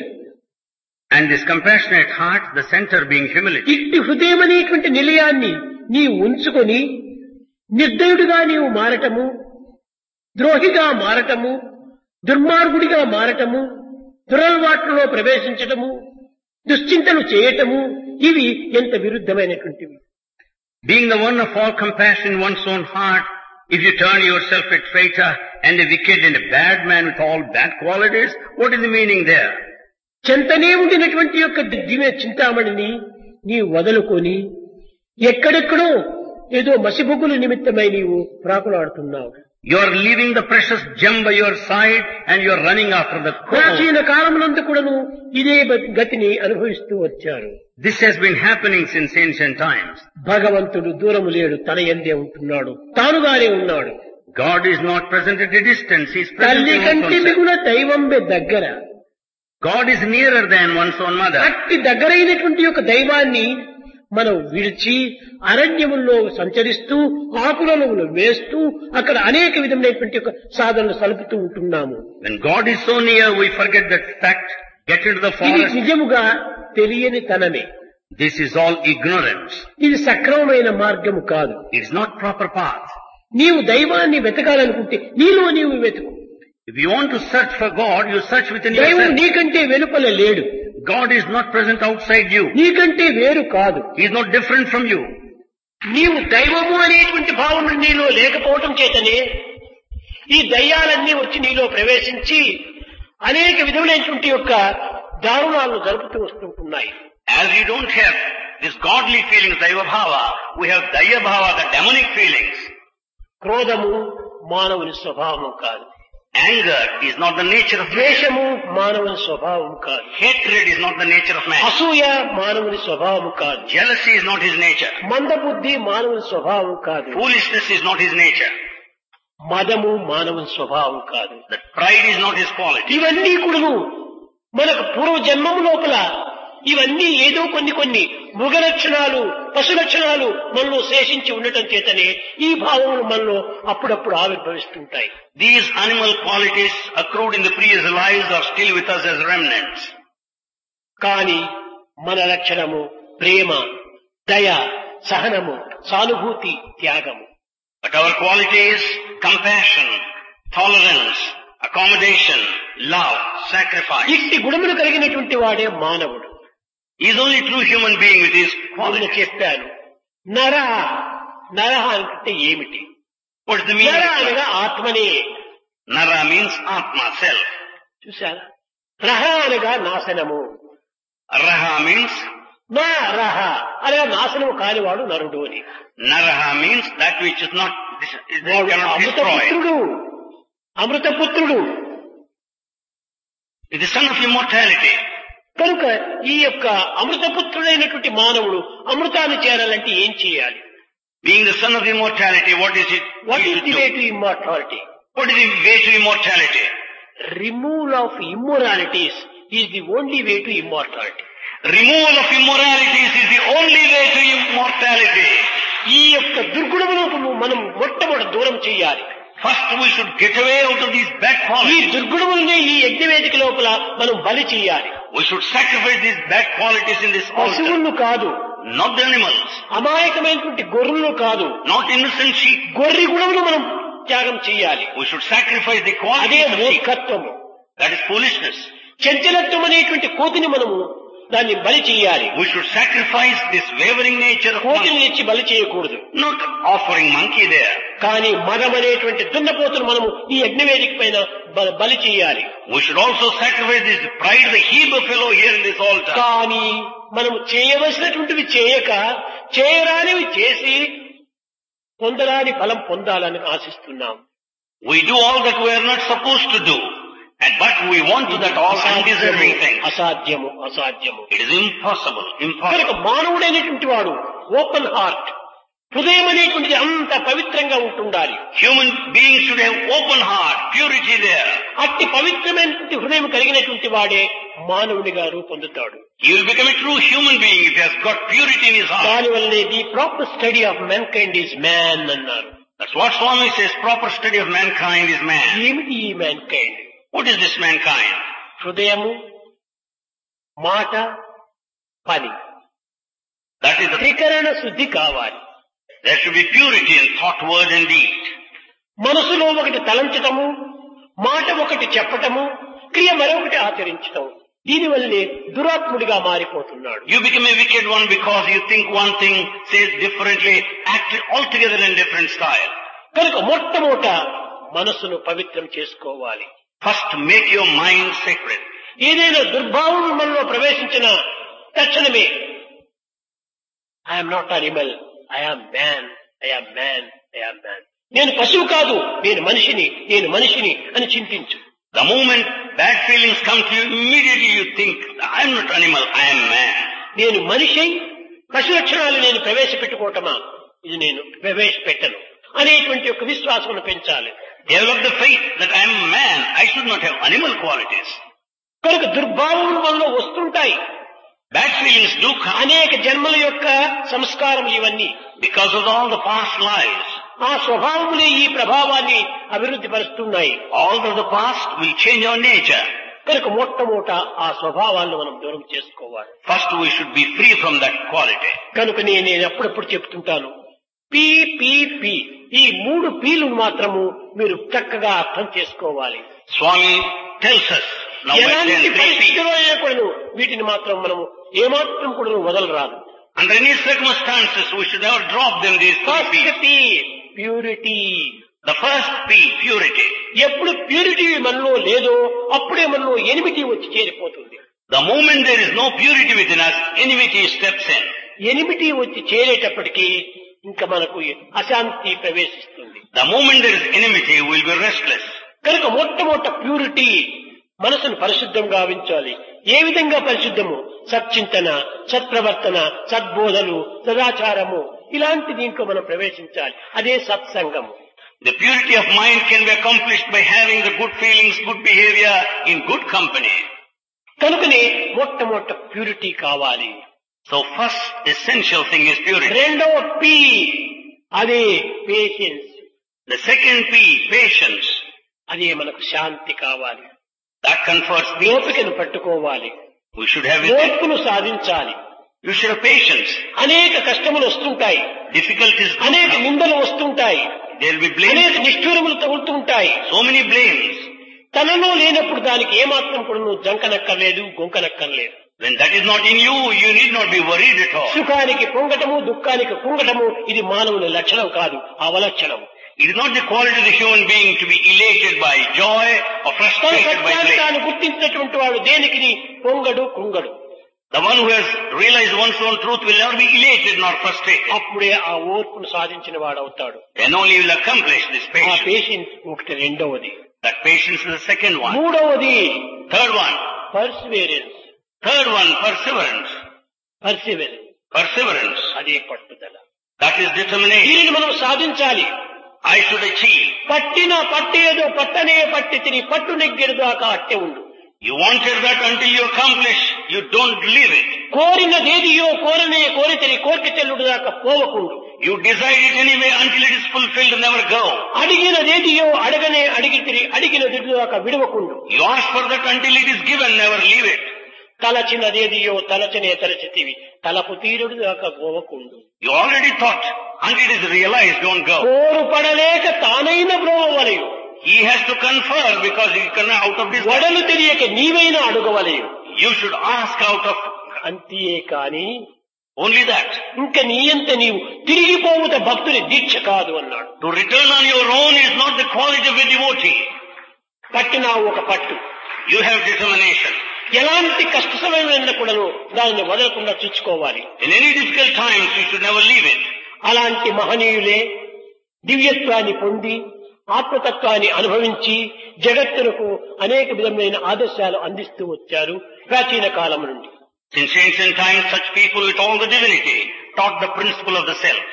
And this compassionate heart, the center being humility. ఇట్టి హృదయం అనేటువంటి నిలయాన్ని నీవు ఉంచుకొని నిర్దయుడిగా నీవు మారటము ద్రోహిగా మారటము దుర్మార్గుడిగా మారటము దురలవాట్లలో ప్రవేశించటము దుశ్చింతలు చేయటము ఇవి ఎంత విరుద్ధమైనటువంటివి Being the one of all compassion in one's own heart, if you turn yourself a traitor and a wicked and a bad man with all bad qualities, what is the meaning there? చెంతనే ఉండినటువంటి యొక్క దివ్య చింతామణిని నీవు వదులుకొని ఎక్కడెక్కడో ఏదో మసిబొగ్గుల నిమిత్తమై నీవు ప్రాకులాడుతున్నావు You are leaving the precious gem by your side and you are running after the coal. ప్రాచీన కాలమునందు కూడాను ఇదే బ- గతిని అనుభవిస్తూ వచ్చారు This has been happening since ancient times. భగవంతుడు దూరము లేడు తన ఎందే ఉంటున్నాడు తానుగానే ఉన్నాడు God is not present at a distance. He is present తల్లి in one's కంటి own self. మిగుల దైవంబె దగ్గర God is nearer than one's own mother. అట్టి దగ్గరైనటువంటి యొక్క దైవాన్ని మనం విడిచి అరణ్యముల్లో సంచరిస్తూ ఆకులను వేస్తూ అక్కడ అనేక విధమైనటువంటి యొక్క సాధనలు సలుపుతూ ఉంటున్నాము When God is so near, we forget that fact, get into the ఇది forest. నిజముగా తెలియని తనమే This is all ignorance. ఇది సక్రమమైన మార్గము కాదు It's not proper path. నీవు దైవాన్ని వెతకాలనుకుంటే నీలో నీవు వెతుకు If you want to search for God, you search within దైవం yourself. నీకంటే వెలుపల లేడు God is not present outside you. నీకంటే వేరు కాదు He is not different from you. నీవు దైవము అనేటువంటి భావన నీలో లేకపోవటం చేతనే ఈ దయ్యాలన్నీ వచ్చి నీలో ప్రవేశించి అనేక విధములైనటువంటి యొక్క దారుణాలను జరుపుతూ వస్తుంటున్నాయి As you don't have this godly feelings, Daiva Bhava, we have Daya Bhava, the demonic feelings. క్రోధము మానవుని స్వభావం కాదు Anger is not the nature of man. ద్వేషము మానవుని స్వభావం కాదు Hatred is not the nature of man. అసూయ మానవుని స్వభావం కాదు Jealousy is not his nature. మందబుద్ధి మానవుని స్వభావం కాదు Foolishness is not his nature. మదము మానవుని స్వభావం కాదు That pride is not his quality. ఇవన్నీ కూడాను మనకు పూర్వ జన్మము లోపల ఇవన్నీ ఏదో కొన్ని కొన్ని మృగ లక్షణాలు పశు లక్షణాలు మనలో శేషించి ఉండటం చేతనే ఈ భావములు మనలో అప్పుడప్పుడు ఆవిర్భవిస్తుంటాయి These animal qualities accrued in the previous lives are still with us as remnants. కానీ మన లక్షణము ప్రేమ దయ సహనము సానుభూతి త్యాగము But our qualities, compassion, tolerance, accommodation, love, sacrifice. ఇట్టి గుణములు కలిగినటువంటి వాడే మానవుడు He is only true human being with his నేను qualities. చెప్పాను నర నర అంటే ఏమిటి What is the meaning? నర of that? అనగా ఆత్మనే Nara means Atma, self. చూశారా రహ అనగా నాశనము Raha means, నా రహ అనగా నాశనము కానివాడు నరుడు అని Naraha means that which is not, this, is, they వాడు cannot destroy. అమృతపుత్రుడు అమృతపుత్రుడు It is the son of immortality. కనుక ఈ యొక్క అమృతపుత్రుడైనటువంటి మానవుడు అమృతాన్ని చేరాలంటే ఏం చేయాలి Being the son of immortality, what is it? What he is should the do? Way to immortality What is the way to immortality? Removal of immoralities is the only way to immortality Removal of immoralities is the only way to immortality. ఈ యొక్క దుర్గుణములకు మనం మొట్టమొదటి దూరం చేయాలి First we should get away out of these bad ఈ qualities. దుర్గుణములనే ఈ యజ్ఞవేదిక లోపల మనం బలి చేయాలి We should sacrifice these bad qualities in this altar. పశువులను కాదు Not the animals. అమాయకమైనటువంటి గొర్రెలను కాదు Not innocent sheep. గొర్రె గుణములు మనం త్యాగం చేయాలి We should sacrifice the అదే qualities of sheep. మూర్ఖత్వము That is foolishness. చంచలత్వం అనేటువంటి కోతిని మనము దాన్ని బలి చేయాలి We should sacrifice this wavering nature of కోతిని monkey. తెచ్చి బలి చేయకూడదు Not offering monkey there. కానీ మదం అనేటువంటి దున్నపోతును మనము ఈ యజ్ఞవేదిక పైన బ- బలి చేయాలి We should also sacrifice this pride, the Hebrew fellow here in this altar. కానీ మనము చేయవలసినటువంటివి చేయక చేయరానివి చేసి పొందరాని ఫలం పొందాలని ఆశిస్తున్నాం We do all that we are not supposed to do. And but we want to that all undeserving things. అసాధ్యము అసాధ్యము It is impossible, కనుక impossible. మానవుడైనటువంటి వాడు ఓపెన్ హార్ట్ హృదయం అనేటువంటిది అంత పవిత్రంగా ఉంటుండాలి Human beings should have open heart, purity there. అట్టి పవిత్రమైనటువంటి హృదయం కలిగినటువంటి వాడే మానవునిగా రూపొందుతాడు He will become a true human being if he has got purity in his heart. దాని వల్లనే the proper study of mankind is man అన్నారు That's what Swami says, proper study of mankind is man. ఏమిటి ఈ mankind What is this mankind? హృదయము మాట పని That is the, త్రికరణ శుద్ధి కావాలి there should be purity in thought, word and deed. మనసులో ఒకటి తలంచటము మాట ఒకటి చెప్పటము క్రియ మరొకటి ఆచరించటం దీనివల్లనే దురాత్ముడిగా మారిపోతున్నాడు You become a wicked one because you think one thing, say it differently, act altogether in different style. కనుక మొట్టమొదట మనసును పవిత్రం చేసుకోవాలి First make your mind sacred. ఏదైనా దుర్భావం మనలో ప్రవేశించిన తక్షణమే I am not animal I am man I am man I am man నేను పశువు కాదు నేను మనిషిని నేను మనిషిని అని చింతించు The moment bad feelings come to you, immediately you think, I am not animal, I am man. నేను మనిషి పశు లక్షణాలు నేను ప్రవేశపెట్టుకోవటమా ఇది నేను ప్రవేశపెట్టను అనేటువంటి ఒక విశ్వాసమును పెంచాలి Develop the faith that I am man, I should not have animal qualities. కనుక దుర్భావములు మనలో వస్తుంటాయి Bad feelings do come అనేక జన్మల యొక్క సంస్కారములు ఇవన్నీ because of all the past lives. ఆ స్వభావములే ఈ ప్రభావాన్ని అభివృద్ధి పరుస్తున్నాయి All of the past will change our nature. కనుక మొట్టమొదట ఆ స్వభావాలను మనం దూరం చేసుకోవాలి First we should be free from that quality. కనుక నేను నేను అప్పుడప్పుడు చెప్తుంటాను పి పి పి ఈ మూడు పీలు మాత్రము మీరు చక్కగా అర్థం చేసుకోవాలి Swami tells us now by ఎలాంటి 10, 3 P. పరిస్థితిలో అయినా కూడాను వీటిని మాత్రం మనము ఏమాత్రం కూడా వదలరాదు Under any circumstances we should never drop them these three first P's. P purity The first P, purity. ఎప్పుడు ప్యూరిటీ మనలో లేదో అప్పుడే మనలో ఎనిమిది వచ్చి చేరిపోతుంది The moment there is no purity within us, enmity steps in. ఎనిమిది వచ్చి చేరేటప్పటికీ ఇంకా మనకు అశాంతి ప్రవేశిస్తుంది The moment there is enmity, we will be restless. కనుక మొట్టమొదట ప్యూరిటీ మనసును పరిశుద్ధం గావించాలి ఏ విధంగా పరిశుద్ధము సచ్చింతన సత్ప్రవర్తన సద్బోధలు సదాచారము ఇలాంటి దీంట్లో మనం ప్రవేశించాలి అదే సత్సంగము The purity of mind can be accomplished by having the good feelings, good behavior in good company. కనుకనే మొట్టమొదట ప్యూరిటీ కావాలి So first essential thing is purity. రెండవ పి అదే patience The second P, patience. అదే మనకు శాంతి కావాలి That confers peace. ఓపికను పట్టుకోవాలి We should have it. ఓర్పును సాధించాలి You should have patience. అనేక కష్టములు వస్తుంటాయి Difficulties do అనేక come. నిందలు వస్తుంటాయి There will be అనేక blames. నిష్ఠూరములు తగులుతుంటాయి So many blames. తనలో లేనప్పుడు దానికి ఏమాత్రం కూడా నువ్వు జంకనక్కర్లేదు గొంకనక్కర్లేదు When that is not in you, you need not be worried at all. సుఖానికి పొంగటము దుఃఖానికి కుంగటము ఇది మానవుని లక్షణం కాదు అవలక్షణం It is not the quality of the human being to be elated by joy or తన frustrated by సత్యాన్ని blame. తాను గుర్తించినటువంటి వాడు దేనికి పొంగడు కుంగడు The one who has realized one's own truth will never be elated nor frustrated. అప్పుడే ఆ ఓర్పును సాధించిన వాడు అవుతాడు Then only will accomplish this ఆ patience. పేషెన్స్ ఒకటి రెండవది That patience is the second one. మూడవది Third one. Perseverance Third one, perseverance. Perseverance Perseverance. అదే పట్టుదల That is determination. దీనిని మనం సాధించాలి I should achieve. పట్టిన పట్టేదో పట్టనే పట్టి తిని పట్టు నెగ్గిన దాకా అట్టే ఉండు You wanted that until you accomplish, you don't leave it. కోరినదేదియో కోరనే కోరితని కోరిక చెల్లుడు దాకా పోవకుండు You decide it anyway until it is fulfilled, never go. అడిగినదేదియో అడగనే అడిగితిరి అడిగినది దాకా విడవకుండు You ask for that until it is given, never leave it. తలచినదేదియో తలచనే తలచితివి తలపు తీరుడు దాకా పోవకుండు You already thought, until it is realized, don't go. కోరు పడలేక తానైన బ్రోవలయు He has to confer because he can out of this. వడలు తెలియక నీవైనా అడుగవలయు You should ask out of అంతే కాని only that. ఇంక నీయంత నీవు తిరిగిపోవుట భక్తుని దీక్ష కాదు అన్నాడు To return on your own is not the quality of a devotee. పట్టినావు ఒక పట్టు You have determination. ఎలాంటి కష్ట సమయమైనా కూడాను దానిని వదలకుండా చూసుకోవాలి In any difficult times, you should never leave it. అలాంటి మహనీయులే దివ్యత్వాన్ని పొంది ఆత్మతత్వాన్ని అనుభవించి జగత్తులకు అనేక విధమైన ఆదర్శాలు అందిస్తూ వచ్చారు ప్రాచీన కాలం నుండి Since ancient times, such people with all the divinity taught the principle of the self.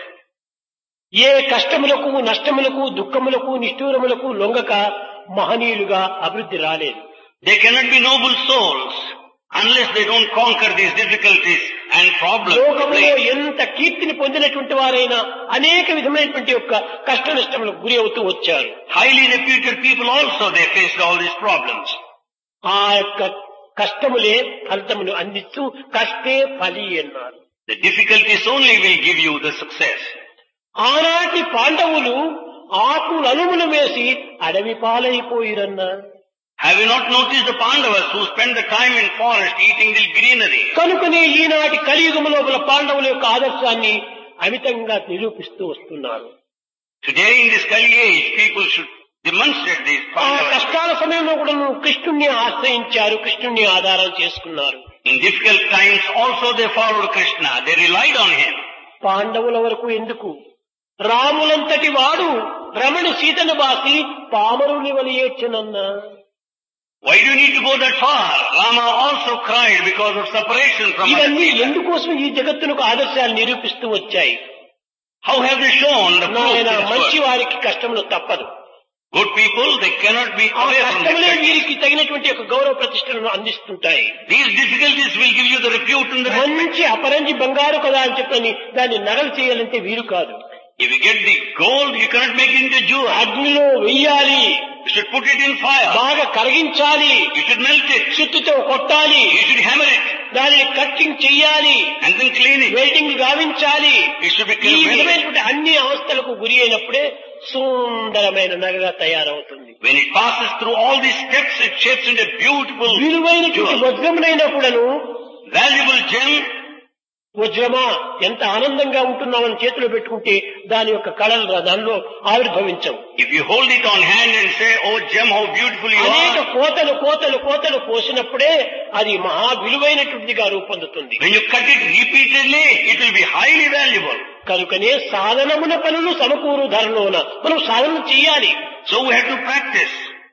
ఏ కష్టములకు నష్టములకు దుఃఖములకు నిష్ఠూరములకు లొంగక మహనీయులుగా అభివృద్ధి రాలేదు They cannot be noble souls unless they don't conquer these difficulties and problems. లోకంలో ఎంత కీర్తిని పొందినటువంటి వారైనా అనేక విధమైనటువంటి యొక్క కష్ట నష్టములకు గురి అవుతూ వచ్చారు Highly reputed people also, they faced all these problems. ఆ యొక్క కష్టములే ఫలితమును అందిస్తూ కష్టే ఫలి అన్నారు The difficulties only will give you the success. ఆనాటి పాండవులు ఆకు నలుములు వేసి అడవి పాలైపోయిరన్నారు Have you not noticed the Pandavas who spent the time in forest eating the greenery? కనుకనే ఈనాటి కలియుగం లోపల పాండవుల యొక్క ఆదర్శాన్ని అమితంగా నిరూపిస్తూ వస్తున్నారు Today in this Kali age, people should demonstrate these ఆ Pandavas. కష్టాల సమయంలో కూడా కృష్ణుణ్ణి ఆశ్రయించారు కృష్ణుణ్ణి ఆధారం చేసుకున్నారు In difficult times also they followed Krishna. They relied on him. పాండవుల వరకు ఎందుకు రాములంతటి వాడు రమణి సీతను బాసి పామరుని వలియేచ్చనన్నా Why do you need to go that far? Rama also cried because of separation from other ఇవన్నీ people. ఎందుకోసం ఈ జగత్తునకు ఆదర్శాలు నిరూపిస్తూ వచ్చాయి How have they shown the proof నాయన in this మంచి world? వారికి కష్టములు తప్పదు Good people, they cannot be ఆ away from కష్టములే their వీరికి తగినటువంటి ఒక గౌరవ ప్రతిష్టలను అందిస్తుంటాయి These difficulties will give you the repute and the respect. మంచి అపరంజి బంగారు కదా అని చెప్పని దాన్ని నగలు చేయాలంటే వీలు కాదు If you get the gold, you cannot make it into jewel. అగ్నిలో వెయ్యాలి You should put it in fire. బాగా కరిగించాలి You should melt it. సుత్తితో కొట్టాలి You should hammer it దానిని కట్టింగ్ చెయ్యాలి and then clean it. Welding గావించాలి It should be ఈ clean. విధమైనటువంటి అన్ని అవస్థలకు గురి అయినప్పుడే సుందరమైన నగగా తయారవుతుంది When it passes through all these steps, it shapes into a beautiful, విలువైనటువంటి jewel. వజ్రమునైనప్పుడను valuable gem. వజ్రమా ఎంత ఆనందంగా ఉంటున్నామని చేతిలో పెట్టుకుంటే దాని యొక్క కళలు దానిలో ఆవిర్భవించవు If you hold it on hand and say, oh gem, how beautiful you అనేక are. కోతలు కోతలు కోతలు కోసినప్పుడే అది మహా విలువైనటువంటిదిగా రూపొందుతుంది When you cut it repeatedly, it will be highly valuable. కనుకనే సాధనమున పనులు సమకూరు ధరలోన మనం సాధన చేయాలి So we have to practice.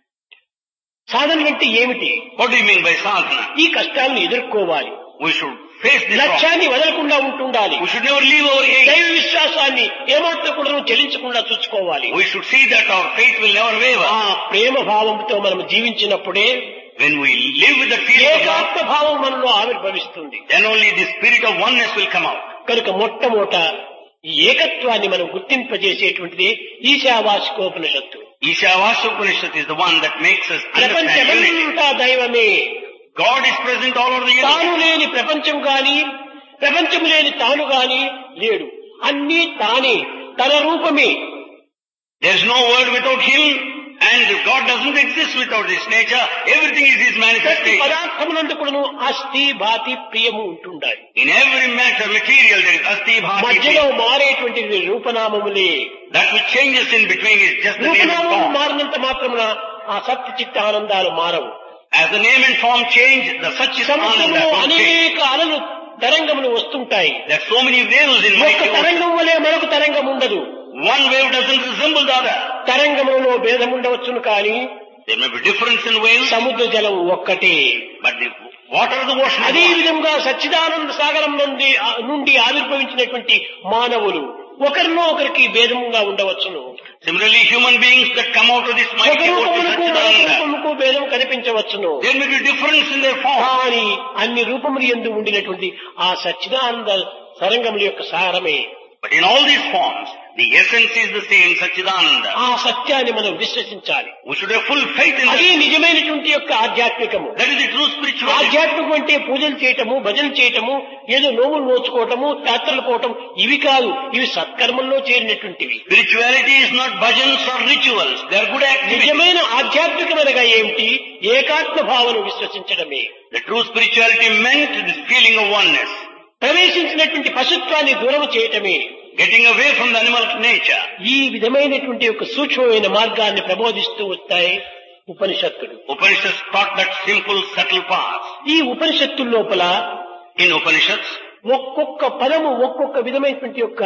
సాధన అంటే ఏమిటి What do you mean by sadhana? ఈ కష్టాలను ఎదుర్కోవాలి We should face this problem. లక్ష్యాన్ని వదలకుండా ఉంటుండాలి We should never leave our aim. దైవ విశ్వాసాన్ని ఏమాత్రం కూడా చెల్లించకుండా చూసుకోవాలి We should see that our faith will never waver. ఆ ప్రేమ భావంతో మనం జీవించినప్పుడే When we live with the feeling of love, ఏకాత్మ భావం మనలో ఆవిర్భవిస్తుంది then only the spirit of oneness will come out. కనుక మొట్టమొదట ఈ ఏకత్వాన్ని మనం గుర్తింపజేసేటువంటిది ఈశావాసికోపనిషత్తు Ishavasya Upanishad is the one that makes us understand unity. ప్రపంచమంతా దైవమే God is present all over the universe. తాను లేని ప్రపంచం గాని ప్రపంచం లేని తాను గాని లేడు అన్నీ తానే తన రూపమే There is no word without Him and God doesn't exist without His nature. Everything is His ప్రతి manifestation. పదార్థమునందుకును అస్థి భాతి ప్రియము ఉంటుండాలి In every matter, material, there is Asti Bhati. మధ్యలో మారేటువంటిది రూపనామములే That which changes in between is just the name and రూపనామము form. మారినంత మాత్రమున ఆ సత్య చిత్త ఆనందాలు మారవు As the name and form change, the such is సముద్రంలో Ananda don't change. అనేక అలలు తరంగములు వస్తుంటాయి There are so many waves in ఒక్క mighty ocean. తరంగం వలె మరొక తరంగం ఉండదు One wave doesn't resemble the other. తరంగములలో భేదం ఉండవచ్చును కానీ There may be difference in waves, సముద్ర జలం ఒక్కటే but the water of the ocean is అదే one. విధంగా సచ్చిదానంద సాగరం నుండి ఆ- నుండి ఆవిర్భవించినటువంటి మానవులు ఒకరిలో ఒకరికి భేదముగా ఉండవచ్చును Similarly, human beings that come out of this ఒక mighty ocean, రూపములకు మరొక Satchidananda, రూపములకు భేదం కనిపించవచ్చును there may be difference in their form. కానీ అన్ని రూపములు ఎందు ఉండినటువంటి ఆ సచ్చిదానంద తరంగముల యొక్క సారమే But in all these forms, the essence is the same, Satchidananda. ఆ సత్యాన్ని మనం విశ్వసించాలి We should have full faith in అది that. నిజమైనటువంటి యొక్క ఆధ్యాత్మికము That is the true spirituality. ఆధ్యాత్మికం అంటే పూజలు చేయటము భజన చేయటము ఏదో నోములు నోచుకోవటము యాత్రలు పోవటం ఇవి కాదు ఇవి సత్కర్మంలో చేరినటువంటివి Spirituality is not bhajans or rituals. They are good activities. నిజమైన ఆధ్యాత్మికమైనగా ఏమిటి ఏకాత్మ భావన విశ్వసించడమే The true spirituality meant this feeling of oneness. ప్రవేశించినటువంటి పశుత్వాన్ని దూరం చేయటమే Getting away from the animal nature. ఈ విధమైనటువంటి ఒక సూక్ష్మమైన మార్గాన్ని ప్రబోధిస్తూ వస్తాయి ఉపనిషత్తులు Upanishads taught that simple, subtle path. ఈ ఉపనిషత్తుల లోపల In Upanishads, ఒక్కొక్క పదము ఒక్కొక్క విధమైనటువంటి యొక్క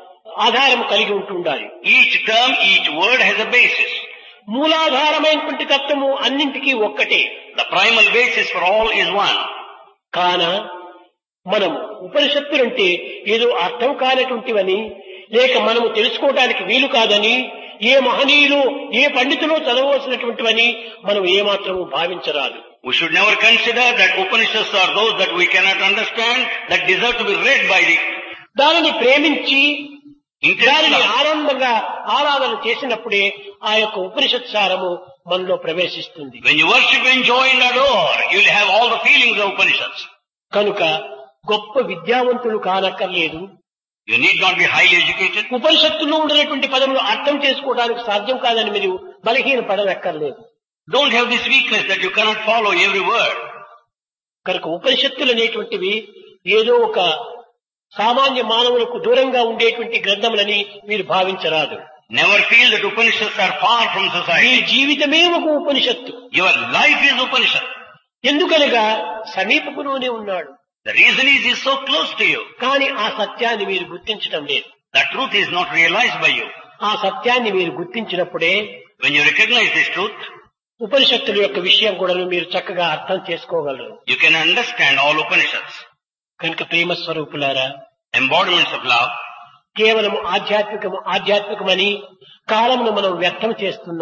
ఆధారము కలిగి ఉంటుండాలి each term, each word has a basis. మూలాధారమైనటువంటి తత్వము అన్నింటికీ ఒక్కటే The primal basis for all is one. కాన మనం ఉపనిషత్తులంటే ఏదో అర్థం కానటువంటివని లేక మనము తెలుసుకోవడానికి వీలు కాదని ఏ మహనీయులు ఏ పండితులు చదవవలసినటువంటివని మనం ఏమాత్రము భావించరాదు We should never consider that Upanishads are those that we cannot understand, that deserve to be read by the దానిని ప్రేమించి intense దానిని love. ఆనందంగా ఆరాధన చేసినప్పుడే ఆ యొక్క ఉపనిషత్ సారము మనలో ప్రవేశిస్తుంది When you worship, enjoy and adore, you will have all the feelings of Upanishads. కనుక గొప్ప విద్యావంతులు కానక్కర్లేదు You need not be highly educated. ఉపనిషత్తులో ఉండినటువంటి పదములు అర్థం చేసుకోవడానికి సాధ్యం కాదని మీరు బలహీన పడనక్కర్లేదు Don't have this weakness that you cannot follow every word. కనుక ఉపనిషత్తులు అనేటువంటివి ఏదో ఒక సామాన్య మానవులకు దూరంగా ఉండేటువంటి గ్రంథములని మీరు భావించరాదు Never feel that Upanishads are far from me society. జీవితమే ఒక ఉపనిషత్తు Your life is Upanishad. ఎందుకనగా సమీపములోనే ఉన్నాడు The reason is he's so close to you. కానీ ఆ సత్యాన్ని మీరు గుర్తించటం లేదు The truth is not realized by you. ఆ సత్యాన్ని మీరు గుర్తించినప్పుడే When you recognize this truth, ఉపనిషత్తుల యొక్క విషయం కూడా మీరు చక్కగా అర్థం చేసుకోగలరు you can understand all Upanishads. కనుక ప్రేమ స్వరూపులారా Embodiments of love. కేవలం ఆధ్యాత్మికము ఆధ్యాత్మికమని కాలమును మనం వ్యర్థం చేస్తున్నాం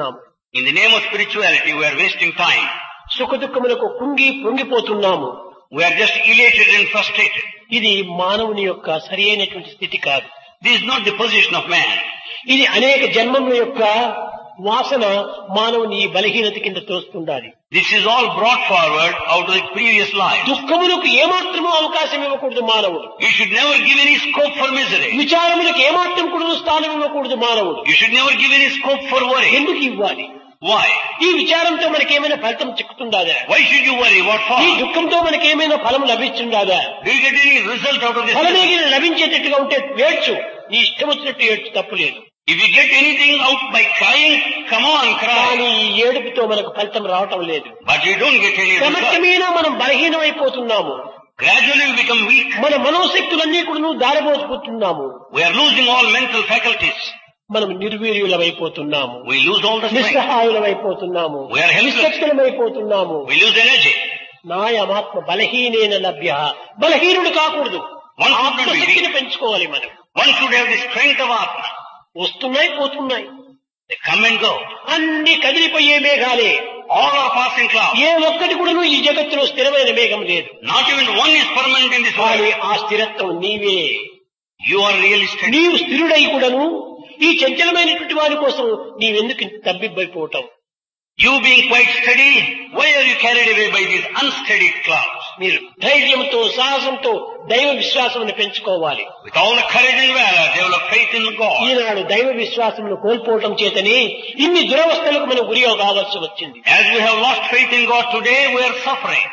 In the name of spirituality, we are wasting time. సుఖ దుఃఖములకు కుంగి పొంగిపోతున్నాము We are just elated and frustrated. ఇది మానవుని యొక్క సరి అయినటువంటి స్థితి కాదు This is not the position of man. ఇది అనేక జన్మముల యొక్క వాసన మానవుని ఈ బలహీనత కింద తోస్తుండాలి This is all brought forward out of the previous life. దుఃఖములకు ఏమాత్రమూ అవకాశం ఇవ్వకూడదు మానవుడు You should never give any scope for misery. విచారములకు ఏమాత్రం కూడా స్థానం ఇవ్వకూడదు మానవుడు You should never give any scope for worry. ఎందుకు ఇవ్వాలి Why? ఈ విచారంతో మనకేమైనా ఫలితం చిక్కుతుందాదా Why should you worry? What ఈ for? దుఃఖంతో మనకేమైనా ఫలం లభిస్తుందాదా Do you get any result out of this? ఫలమేగిన లభించేటట్టుగా ఉంటే వేడ్చు నీ ఇష్టం వచ్చినట్టు ఏడ్చు తప్పులేదు If you get anything out by crying, come on, కానీ cry. ఈ ఏడుపుతో మనకు ఫలితం రావటం లేదు But you don't get any result. క్రమక్రమేణా మనం బలహీనమైపోతున్నాము Gradually we become weak. మన మనోశక్తులన్నీ కూడా దారబోసుకుంటున్నాము We are losing all mental faculties. మనం నిర్వీర్యులమైపోతున్నాము We lose all the strength. నిస్సహాయులమైపోతున్నాము We are helpless. నిశ్శక్తులమైపోతున్నాము We lose energy. నాయమాత్మ బలహీనేన లభ్య బలహీనుడు కాకూడదు One should not be ఆత్మశక్తిని weak. పెంచుకోవాలి మనం One should have the strength of Atma. వస్తున్నాయి పోతున్నాయి They come and go. అన్ని కదిలిపోయే మేఘాలే All are passing clouds. ఏ ఒక్కటి కూడా ఈ జగత్తులో స్థిరమైన మేఘం లేదు Not even one is permanent in this కానీ world. ఆ స్థిరత్వం నీవే You are really steady. నీవు స్థిరుడై కూడాను ఈ చంచలమైనటువంటి వారి కోసం నీవెందుకు ఇంత తబ్బిబ్బైపోవటం You being quite steady, why are you carried away by these unsteady clouds? మీరు ధైర్యంతో సాహసంతో దైవ విశ్వాసమును పెంచుకోవాలి With all the courage and valor, develop faith in God. ఈనాడు దైవ విశ్వాసమును కోల్పోవటం చేతనే ఇన్ని దురవస్థలకు మనం గురి కావాల్సి వచ్చింది As we have lost faith in God today, we are suffering.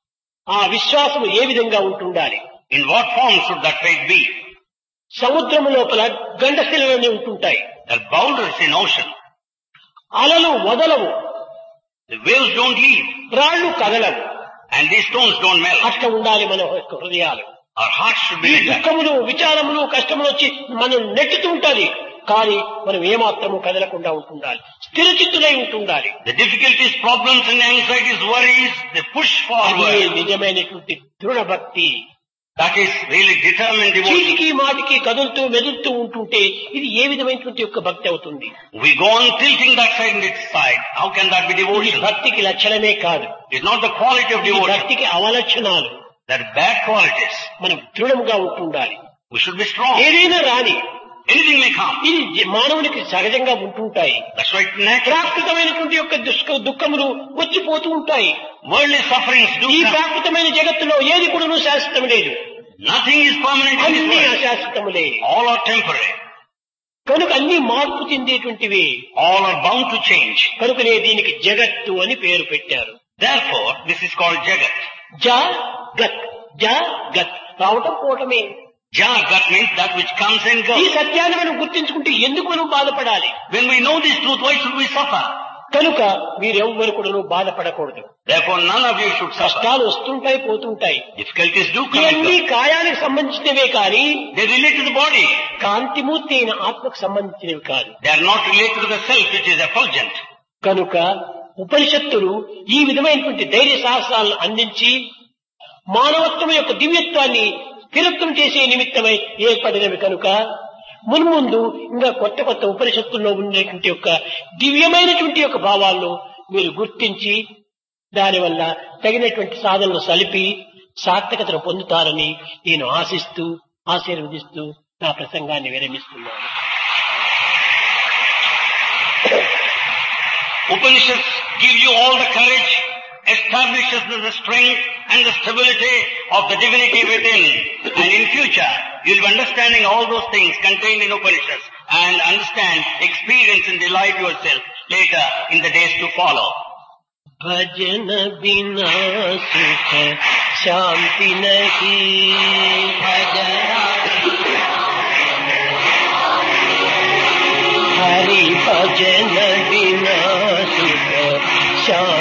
ఆ విశ్వాసము ఏ విధంగా ఉంటుండాలి In what form should that faith be? సముద్రము లోపల గండశిలలోనే ఉంటుంటాయి There are boulders in ocean. అలలు వదలవు The waves don't leave. రాళ్లు కదలవు And these stones don't melt. అట్లా ఉండాలి మన యొక్క హృదయాలు Our hearts should ఈ be like that. దుఃఖములు విచారములు కష్టములు వచ్చి మనం నెట్టుతూ ఉండాలి కానీ మనం ఏమాత్రము కదలకుండా ఉంటుండాలి స్థిరచిత్తులై ఉంటుండాలి The difficulties, problems and anxieties, worries, they push అది forward. నిజమైనటువంటి దృఢ భక్తి That is really determined devotion. చీటికి మాటికి కదులుతూ మెదులుతూ ఉంటుంటే ఇది ఏ విధమైనటువంటి యొక్క భక్తి అవుతుంది We go on tilting that side and its side. How can that be ఇది devotion? భక్తికి లక్షణమే కాదు It's not the quality of ఇది devotion. భక్తికి అవలక్షణాలు They're bad qualities. మనం దృఢముగా ఉంటుండాలి We should be strong. ఏదైనా రాని Anything may come. ఇది జ- మానవునికి సహజంగా ఉంటుంటాయి That's why it's natural. ప్రాకృతమైనటువంటి యొక్క దుష్క దుఃఖములు వచ్చిపోతూ ఉంటాయి Worldly sufferings do ఈ come. ప్రాకృతమైన జగత్తులో ఏది కూడా శాశ్వతం లేదు Nothing is permanent in this అన్ని world. అశాశ్వతములే All are temporary. కనుక అన్ని మార్పు చెందేటువంటివి All are bound to change. కనుకనే దీనికి జగత్తు అని పేరు పెట్టారు Therefore, this is called Jagat. జ గత్ జ గత్ రావటం పోవటమే Jagat means that which comes and ఈ goes. సత్యాన్ని మనం గుర్తించుకుంటే ఎందుకు మనం బాధపడాలి When we know this truth, why should we suffer? కనుక మీరెవ్వరు కూడా బాధపడకూడదు Therefore, none of you should suffer. కష్టాలు వస్తుంటాయి పోతుంటాయి Difficulties do come and ఇవన్నీ go. కాయానికి సంబంధించినవే కానీ They relate to the body. కాంతిమూర్తి అయిన ఆత్మకు సంబంధించినవి కాదు They are not related to the self, which is effulgent. కనుక ఉపనిషత్తులు ఈ విధమైనటువంటి ధైర్య సాహసాలను అందించి మానవత్వం యొక్క దివ్యత్వాన్ని స్థిరత్వం చేసే నిమిత్తమై ఏర్పడినవి కనుక మున్ముందు ఇంకా కొత్త కొత్త ఉపనిషత్తుల్లో ఉండేటువంటి యొక్క దివ్యమైనటువంటి యొక్క భావాలను మీరు గుర్తించి దానివల్ల తగినటువంటి సాధనలు సలిపి సార్థకతను పొందుతారని నేను ఆశిస్తూ ఆశీర్వదిస్తూ నా ప్రసంగాన్ని విరమిస్తున్నాను Upanishads give you all the courage, establishes the strength and the stability of the divinity within. And in future, you'll be understanding all those things contained in Upanishads and understand, experience and delight yourself later in the days to follow. भजन बिना सुख शांति नहीं हरि भजन बिना सुख शांति